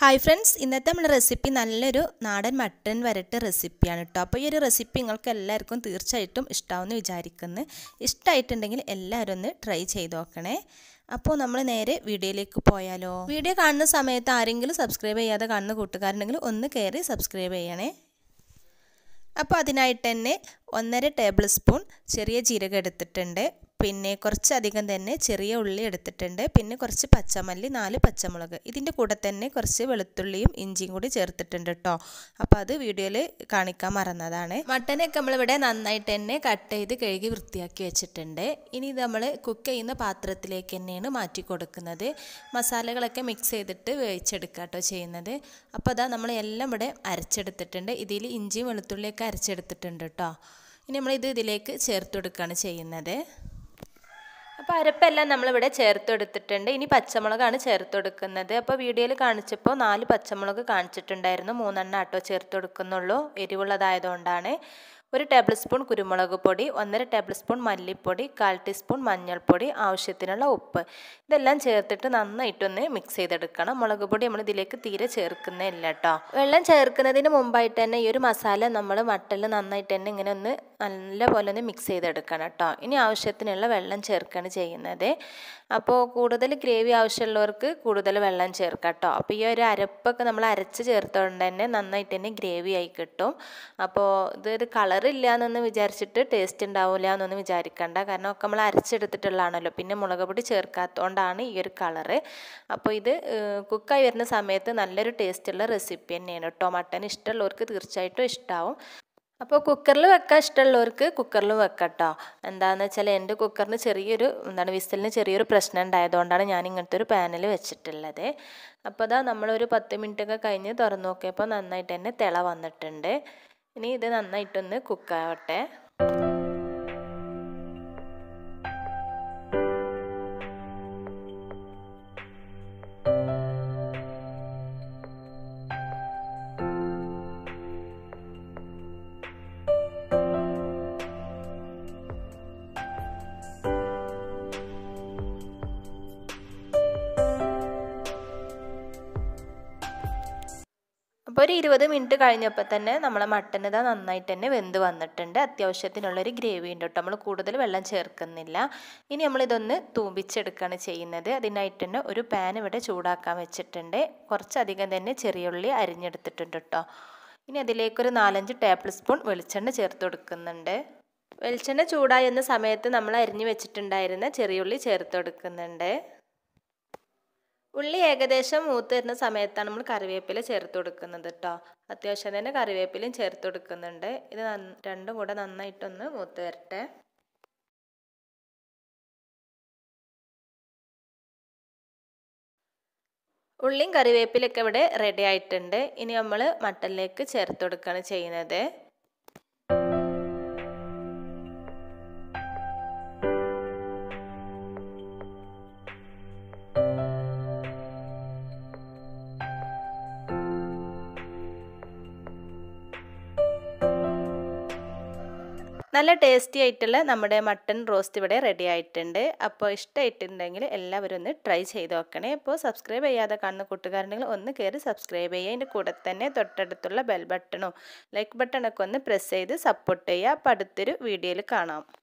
hi friends ഇന്നത്തെ നമ്മുടെ recipe നല്ലൊരു നാടൻ മട്ടൻ വരട്ട് റെസിപ്പിയാണ് കേട്ടോ അപ്പോൾ ഈ ഒരു റെസിപ്പി നിങ്ങൾക്ക് എല്ലാവർക്കും തീർച്ചയായിട്ടും ഇഷ്ടമാവുമെന്ന് വിചാരിക്കുന്നു ഇഷ്ടമായിട്ടുണ്ടെങ്കിൽ എല്ലാവരും ഒന്ന് ട്രൈ ചെയ്ത് നോക്കണേ അപ്പോൾ നമ്മൾ നേരെ വീഡിയോയിലേക്ക് പോയാലോ വീഡിയോ കാണുന്ന സമയത്ത് ആരെങ്കിലും സബ്സ്ക്രൈബ് ചെയ്യാതെ കാണുന്ന കൂട്ടുകാരുണ്ടെങ്കിൽ ഒന്ന് കയറി സബ്സ്ക്രൈബ് ചെയ്യണേ അപ്പോൾ അതിനായിട്ട് തന്നെ ഒന്നര ടേബിൾ സ്പൂൺ ചെറിയ ജീരകം എടുത്തിട്ടുണ്ട് പിന്നെ കുറച്ചധികം തന്നെ ചെറിയ ഉള്ളി എടുത്തിട്ടുണ്ട് പിന്നെ കുറച്ച് പച്ചമല്ലി നാല് പച്ചമുളക് ഇതിൻ്റെ കൂടെ തന്നെ കുറച്ച് വെളുത്തുള്ളിയും ഇഞ്ചിയും കൂടി ചേർത്തിട്ടുണ്ട് കേട്ടോ അപ്പോൾ അത് വീഡിയോയിൽ കാണിക്കാൻ മറന്നതാണ് മട്ടനൊക്കെ നമ്മളിവിടെ നന്നായിട്ട് തന്നെ കട്ട് ചെയ്ത് കഴുകി വൃത്തിയാക്കി വെച്ചിട്ടുണ്ട് ഇനി ഇത് നമ്മൾ കുക്ക് ചെയ്യുന്ന പാത്രത്തിലേക്ക് തന്നെയാണ് മാറ്റി കൊടുക്കുന്നത് മസാലകളൊക്കെ മിക്സ് ചെയ്തിട്ട് വേവിച്ചെടുക്കുക കേട്ടോ ചെയ്യുന്നത് അപ്പോൾ അതാ നമ്മൾ എല്ലാം ഇവിടെ അരച്ചെടുത്തിട്ടുണ്ട് ഇതിൽ ഇഞ്ചിയും വെളുത്തുള്ളിയൊക്കെ അരച്ചെടുത്തിട്ടുണ്ട് കേട്ടോ ഇനി നമ്മളിത് ഇതിലേക്ക് ചേർത്ത് കൊടുക്കുകയാണ് ചെയ്യുന്നത് അപ്പോൾ അരപ്പെല്ലാം നമ്മളിവിടെ ചേർത്ത് കൊടുത്തിട്ടുണ്ട് ഇനി പച്ചമുളകാണ് ചേർത്ത് കൊടുക്കുന്നത് അപ്പോൾ വീഡിയോയിൽ കാണിച്ചപ്പോൾ നാല് പച്ചമുളക് കാണിച്ചിട്ടുണ്ടായിരുന്നു മൂന്നെണ്ണം ആട്ടോ ചേർത്ത് കൊടുക്കുന്നുള്ളൂ എരിവുള്ളതായതുകൊണ്ടാണ് ഒരു ടേബിൾ സ്പൂൺ കുരുമുളക് പൊടി ഒന്നര ടേബിൾ സ്പൂൺ മല്ലിപ്പൊടി കാൽ ടീസ്പൂൺ മഞ്ഞൾപ്പൊടി ആവശ്യത്തിനുള്ള ഉപ്പ് ഇതെല്ലാം ചേർത്തിട്ട് നന്നായിട്ടൊന്ന് മിക്സ് ചെയ്തെടുക്കണം മുളക് പൊടി നമ്മൾ ഇതിലേക്ക് തീരെ ചേർക്കുന്നില്ല കേട്ടോ വെള്ളം ചേർക്കുന്നതിന് മുമ്പായിട്ട് തന്നെ ഈ ഒരു മസാല നമ്മൾ മട്ടലിൽ നന്നായിട്ട് തന്നെ ഇങ്ങനെ ഒന്ന് നല്ല പോലെ ഒന്ന് മിക്സ് ചെയ്തെടുക്കണം കേട്ടോ ഇനി ആവശ്യത്തിനുള്ള വെള്ളം ചേർക്കുകയാണ് ചെയ്യുന്നത് അപ്പോൾ കൂടുതൽ ഗ്രേവി ആവശ്യമുള്ളവർക്ക് കൂടുതൽ വെള്ളം ചേർക്കാം കേട്ടോ അപ്പോൾ ഈ ഒരു അരപ്പൊക്കെ നമ്മൾ അരച്ച് ചേർത്തുകൊണ്ട് തന്നെ നന്നായിട്ട് തന്നെ ഗ്രേവി ആയി കിട്ടും അപ്പോൾ ഇതൊരു കളർ ഇല്ല എന്നൊന്ന് വിചാരിച്ചിട്ട് ടേസ്റ്റ് ഉണ്ടാവില്ല എന്നൊന്നും വിചാരിക്കണ്ട കാരണം ഒക്കെ നമ്മൾ അരച്ചെടുത്തിട്ടുള്ളതാണല്ലോ പിന്നെ മുളക് പൊടി ചേർക്കാത്തതുകൊണ്ടാണ് ഈ ഒരു കളറ് അപ്പോൾ ഇത് കുക്കായി വരുന്ന സമയത്ത് നല്ലൊരു ടേസ്റ്റുള്ള റെസിപ്പി തന്നെയാണ് കേട്ടോ മട്ടൻ ഇഷ്ടമുള്ളവർക്ക് തീർച്ചയായിട്ടും ഇഷ്ടമാവും അപ്പോൾ കുക്കറിൽ വെക്കാൻ ഇഷ്ടമുള്ളവർക്ക് കുക്കറിൽ വെക്കാം കേട്ടോ എന്താണെന്ന് വെച്ചാൽ എൻ്റെ കുക്കറിന് ചെറിയൊരു എന്താണ് വിസലിന് ചെറിയൊരു പ്രശ്നം ഉണ്ടായതുകൊണ്ടാണ് ഞാൻ ഇങ്ങനത്തെ ഒരു പാനൽ വെച്ചിട്ടുള്ളത് അപ്പോൾ അതാ നമ്മളൊരു പത്ത് മിനിറ്റ് ഒക്കെ കഴിഞ്ഞ് തുറന്നു നോക്കിയപ്പോൾ നന്നായിട്ട് തന്നെ തിള വന്നിട്ടുണ്ട് ഇനി ഇത് നന്നായിട്ടൊന്ന് കുക്കാവട്ടെ അപ്പോൾ ഒരു ഇരുപത് മിനിറ്റ് കഴിഞ്ഞപ്പോൾ തന്നെ നമ്മളെ മട്ടൻ ഇതാ നന്നായിട്ട് തന്നെ വെന്ത് വന്നിട്ടുണ്ട് അത്യാവശ്യത്തിനുള്ളൊരു ഗ്രേവി ഉണ്ട് കേട്ടോ നമ്മൾ കൂടുതൽ വെള്ളം ചേർക്കുന്നില്ല ഇനി നമ്മളിതൊന്ന് തൂമ്പിച്ചെടുക്കുകയാണ് ചെയ്യുന്നത് അതിനായിട്ട് തന്നെ ഒരു പാൻ ഇവിടെ ചൂടാക്കാൻ വെച്ചിട്ടുണ്ട് കുറച്ചധികം തന്നെ ചെറിയുള്ളി അരിഞ്ഞെടുത്തിട്ടുണ്ട് കേട്ടോ ഇനി അതിലേക്കൊരു നാലഞ്ച് ടേബിൾ സ്പൂൺ വെളിച്ചെണ്ണ ചേർത്ത് കൊടുക്കുന്നുണ്ട് വെളിച്ചെണ്ണ ചൂടായി എന്ന സമയത്ത് നമ്മൾ അരിഞ്ഞു വെച്ചിട്ടുണ്ടായിരുന്ന ചെറിയുള്ളി ചേർത്ത് കൊടുക്കുന്നുണ്ട് ഉള്ളി ഏകദേശം മൂത്ത് വരുന്ന സമയത്താണ് നമ്മൾ കറിവേപ്പില ചേർത്ത് കൊടുക്കുന്നത് കേട്ടോ അത്യാവശ്യം തന്നെ കറിവേപ്പിലയും ചേർത്ത് കൊടുക്കുന്നുണ്ട് ഇത് രണ്ടും കൂടെ നന്നായിട്ടൊന്ന് മൂത്ത് വരട്ടെ ഉള്ളിയും കറിവേപ്പിലൊക്കെ ഇവിടെ റെഡി ആയിട്ടുണ്ട് ഇനി നമ്മൾ മട്ടനിലേക്ക് ചേർത്ത് കൊടുക്കുകയാണ് ചെയ്യുന്നത് നല്ല ടേസ്റ്റി ആയിട്ടുള്ള നമ്മുടെ മട്ടൺ റോസ്റ്റ് ഇവിടെ റെഡി ആയിട്ടുണ്ട് അപ്പോൾ ഇഷ്ടമായിട്ടുണ്ടെങ്കിൽ എല്ലാവരും ഒന്ന് ട്രൈ ചെയ്ത് നോക്കണേ അപ്പോൾ സബ്സ്ക്രൈബ് ചെയ്യാതെ കാണുന്ന കൂട്ടുകാരുണ്ടെങ്കിൽ ഒന്ന് കയറി സബ്സ്ക്രൈബ് ചെയ്യുക അതിൻ്റെ കൂടെ തന്നെ തൊട്ടടുത്തുള്ള ബെൽ ബട്ടണോ ലൈക്ക് ബട്ടണൊക്കെ ഒന്ന് പ്രസ് ചെയ്ത് സപ്പോർട്ട് ചെയ്യുക അപ്പോൾ അടുത്തൊരു വീഡിയോയിൽ കാണാം